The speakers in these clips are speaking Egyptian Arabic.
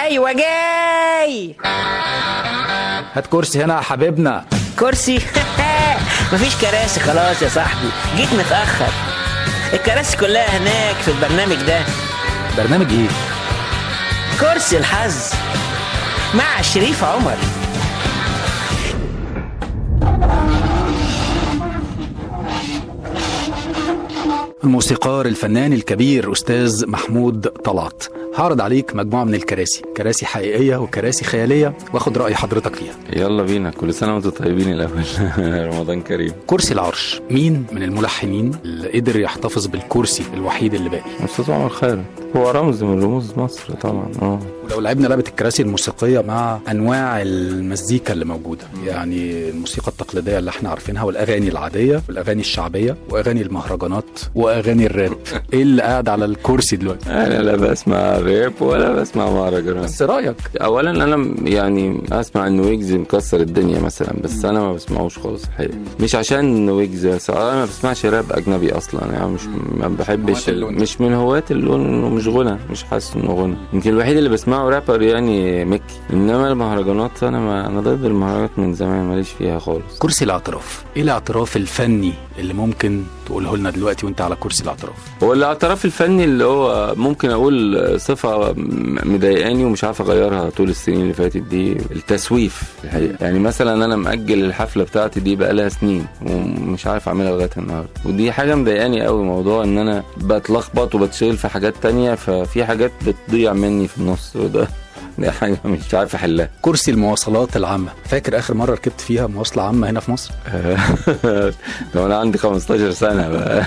ايوه جاي هات كرسي هنا يا حبيبنا كرسي مفيش كراسي خلاص يا صاحبي جيت متاخر الكراسي كلها هناك في البرنامج ده برنامج ايه كرسي الحظ مع شريف عمر الموسيقار الفنان الكبير أستاذ محمود طلعت هعرض عليك مجموعة من الكراسي كراسي حقيقية وكراسي خيالية واخد رأي حضرتك فيها يلا بينا كل سنة وانتم طيبين الأول رمضان كريم كرسي العرش مين من الملحنين اللي قدر يحتفظ بالكرسي الوحيد اللي باقي أستاذ عمر خيرت هو رمز من رموز مصر طبعا اه ولو لعبنا لعبة الكراسي الموسيقية مع أنواع المزيكا اللي موجودة يعني الموسيقى التقليدية اللي احنا عارفينها والأغاني العادية والأغاني الشعبية وأغاني المهرجانات وأغاني الراب إيه اللي قاعد على الكرسي دلوقتي أنا لا بسمع راب ولا بسمع مهرجانات بس رأيك اولا انا يعني اسمع ان ويجز مكسر الدنيا مثلا بس انا ما بسمعوش خالص الحقيقه مش عشان ويجز بس انا ما بسمعش راب اجنبي اصلا يعني مش ما بحبش هواة اللون. مش من هواة اللون انه مش غنى مش حاسس انه غنى يمكن الوحيد اللي بسمعه رابر يعني مكي انما المهرجانات انا ما انا ضد المهرجانات من زمان ماليش فيها خالص كرسي الاعتراف ايه الاعتراف الفني اللي ممكن تقوله لنا دلوقتي وانت على كرسي الاعتراف هو الاعتراف الفني اللي هو ممكن اقول صفه مضايقاني ومش عارف اغيرها طول السنين اللي فاتت دي التسويف الحقيقه يعني مثلا انا مأجل الحفله بتاعتي دي بقالها سنين ومش عارف اعملها لغايه النهارده ودي حاجه مضايقاني قوي موضوع ان انا بتلخبط وبتشغل في حاجات تانية ففي حاجات بتضيع مني في النص وده دي حاجه مش عارف احلها كرسي المواصلات العامه فاكر اخر مره ركبت فيها مواصله عامه هنا في مصر لو انا عندي 15 سنه بقى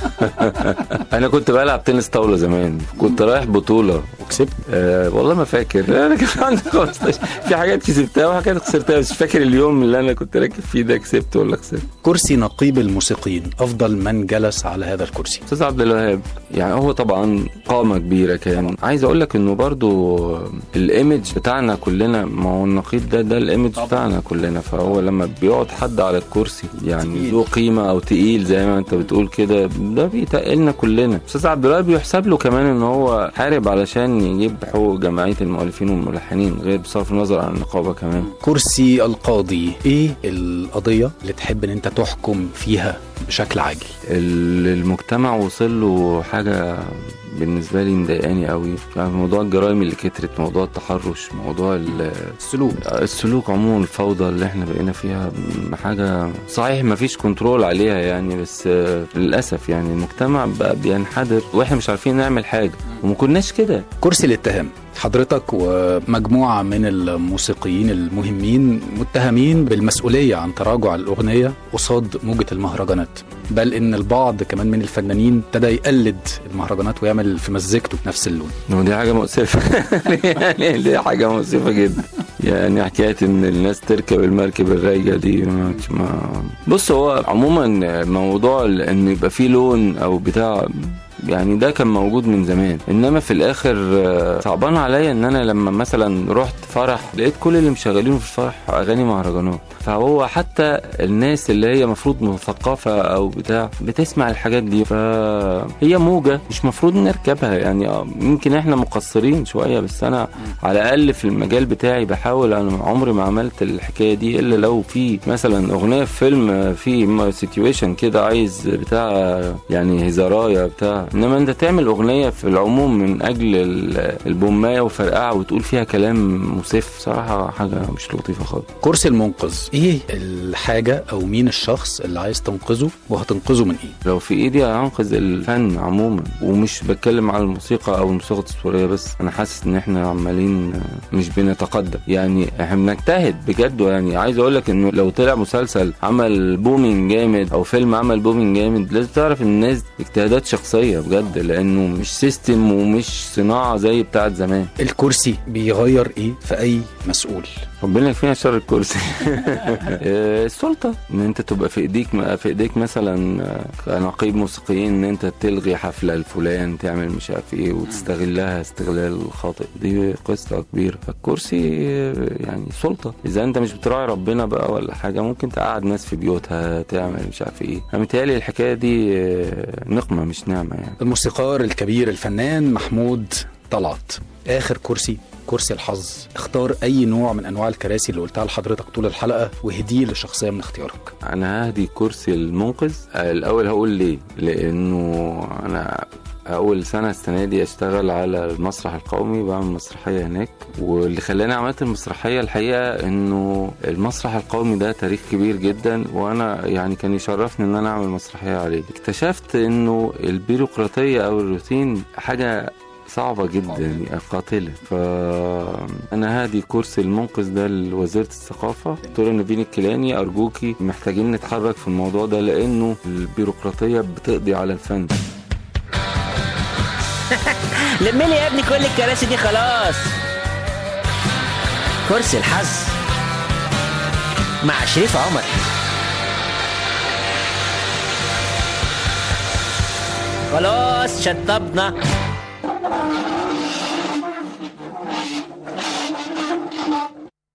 انا كنت بلعب تنس طاوله زمان كنت رايح بطوله وكسبت أه والله ما فاكر انا كان عندي 15 في حاجات كسبتها وحاجات خسرتها بس مش فاكر اليوم اللي انا كنت راكب فيه ده كسبت ولا خسرت كرسي نقيب الموسيقيين افضل من جلس على هذا الكرسي استاذ عبد الوهاب يعني هو طبعا قامه كبيره كان عايز اقول لك انه برضو الايمج بتاعنا كلنا ما هو النقيب ده ده الايمج بتاعنا كلنا فهو لما بيقعد حد على الكرسي يعني تقيل. ذو قيمه او تقيل زي ما انت بتقول كده ده بيتقلنا كلنا استاذ عبد الوهاب يحسب له كمان ان هو حارب علشان يجيب حقوق جمعيه المؤلفين والملحنين غير بصرف النظر عن النقابه كمان كرسي القاضي ايه القضيه اللي تحب ان انت تحكم فيها بشكل عاجل ال- المجتمع وصل له حاجه بالنسبه لي مضايقاني قوي يعني موضوع الجرائم اللي كترت موضوع التحرش موضوع ال- السلوك السلوك عموما الفوضى اللي احنا بقينا فيها م- حاجه صحيح ما فيش كنترول عليها يعني بس آه، للاسف يعني المجتمع بقى بينحدر واحنا مش عارفين نعمل حاجه وما كناش كده كرسي الاتهام حضرتك ومجموعة من الموسيقيين المهمين متهمين بالمسؤولية عن تراجع الأغنية قصاد موجة المهرجانات بل إن البعض كمان من الفنانين ابتدى يقلد المهرجانات ويعمل في مزيكته بنفس اللون ودي حاجة مؤسفة يعني دي حاجة مؤسفة جدا يعني حكاية ان الناس تركب المركب الرايقة دي ما, ما بص هو عموما موضوع ان يبقى فيه لون او بتاع يعني ده كان موجود من زمان انما في الاخر آه، صعبان عليا ان انا لما مثلا رحت فرح لقيت كل اللي مشغلينه في الفرح اغاني مهرجانات فهو حتى الناس اللي هي مفروض مثقفه او بتاع بتسمع الحاجات دي فهي موجه مش مفروض نركبها يعني آه، يمكن احنا مقصرين شويه بس انا على الاقل في المجال بتاعي بحاول انا عمري ما عملت الحكايه دي الا لو في مثلا اغنيه في فيلم آه، في سيتويشن كده عايز بتاع آه، يعني هزارايه بتاع انما انت تعمل اغنيه في العموم من اجل ال- البومايه وفرقعه وتقول فيها كلام مسف صراحه حاجه مش لطيفه خالص كرسي المنقذ إيه الحاجة أو مين الشخص اللي عايز تنقذه وهتنقذه من إيه لو في ايدي هنقذ الفن عموما ومش بتكلم على الموسيقى او الموسيقى التصويريه بس انا حاسس ان احنا عمالين آه، مش بنتقدم يعني احنا بنجتهد بجد يعني عايز اقول لك انه لو طلع مسلسل عمل بومينج جامد او فيلم عمل بومينج جامد لازم تعرف ان الناس اجتهادات شخصيه بجد لانه مش سيستم ومش صناعه زي بتاعت زمان الكرسي بيغير إيه في أي مسؤول ربنا يكفينا شر الكرسي آه، السلطه ان انت تبقى في ايديك في ايديك مثلا آه، كنقيب موسيقيين ان انت تلغي حفله لفلان تعمل مش عارف ايه وتستغلها استغلال خاطئ دي قصه كبيره فالكرسي آه، يعني سلطه اذا انت مش بتراعي ربنا بقى ولا حاجه ممكن تقعد ناس في بيوتها تعمل مش عارف ايه انا متهيألي الحكايه دي آه، نقمه مش نعمه يعني الموسيقار الكبير الفنان محمود طلعت آخر كرسي كرسي الحظ اختار اي نوع من انواع الكراسي اللي قلتها لحضرتك طول الحلقه وهديه لشخصيه من اختيارك انا ههدي كرسي المنقذ آه، الاول هقول ليه لانه انا اول سنه السنه دي اشتغل على المسرح القومي بعمل مسرحيه هناك واللي خلاني عملت المسرحيه الحقيقه انه المسرح القومي ده تاريخ كبير جدا وانا يعني كان يشرفني ان انا اعمل مسرحيه عليه اكتشفت انه البيروقراطيه او الروتين حاجه صعبة جدا قاتلة فأنا هادي كرسي المنقذ ده لوزيرة الثقافة دكتورة نبيل الكيلاني أرجوكي محتاجين نتحرك في الموضوع ده لأنه البيروقراطية بتقضي على الفن لم لي يا ابني كل الكراسي دي خلاص كرسي الحظ مع شريف عمر خلاص شطبنا